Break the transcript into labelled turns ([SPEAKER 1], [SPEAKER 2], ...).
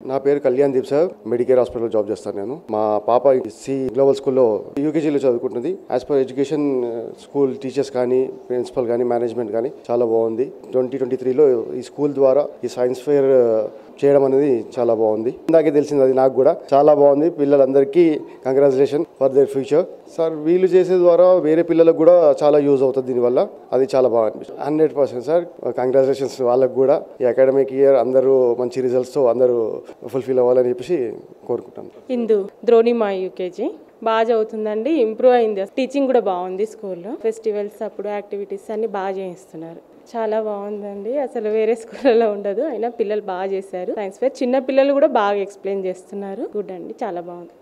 [SPEAKER 1] నా పేరు Kalyan Deep sir Medicare హాస్పిటల్లో జాబ్ చేస్తాను నేను మా పాప సి గ్లోబల్ స్కూల్లో యూకేజీలో చదువుకుంటుంది as per education school teachers కానీ ప్రిన్సిపల్ కానీ మేనేజ్మెంట్ కానీ చాలా బాగుంది ట్వంటీ ట్వంటీ త్రీలో ఈ స్కూల్ ద్వారా ఈ సైన్స్ ఫేర్ చేయడం అనేది చాలా బాగుంది ఇందాకే తెలిసింది అది నాకు కూడా చాలా బాగుంది పిల్లలందరికీ congratulation for their future sir వీళ్ళు చేసే ద్వారా వేరే పిల్లలకు కూడా చాలా యూజ్ అవుతుంది దీనివల్ల అది చాలా బాగా అనిపిస్తుంది హండ్రెడ్ పర్సెంట్ సార్ కంగ్రాచులేషన్స్ వాళ్ళకు కూడా ఈ అకాడమిక్ ఇయర్ అందరూ మంచి రిజల్ట్స్తో అందరూ ఫుల్ఫిల్ అవ్వాలని చెప్పేసి కోరుకుంటాను
[SPEAKER 2] హిందూ ద్రోణిమా యూకేజీ బాగా చదువుతుందండి ఇంప్రూవ్ అయింది టీచింగ్ కూడా బాగుంది స్కూల్లో ఫెస్టివల్స్ అప్పుడు యాక్టివిటీస్ అన్ని బాగా చేయిస్తున్నారు చాలా బాగుందండి అసలు వేరే స్కూళ్ళలో ఉండదు అయినా పిల్లలు బాగా చేశారు సైన్స్ ఫేర్ చిన్న పిల్లలు కూడా బాగా ఎక్స్ప్లెయిన్ చేస్తున్నారు గుడ్ అండి చాలా బాగుంది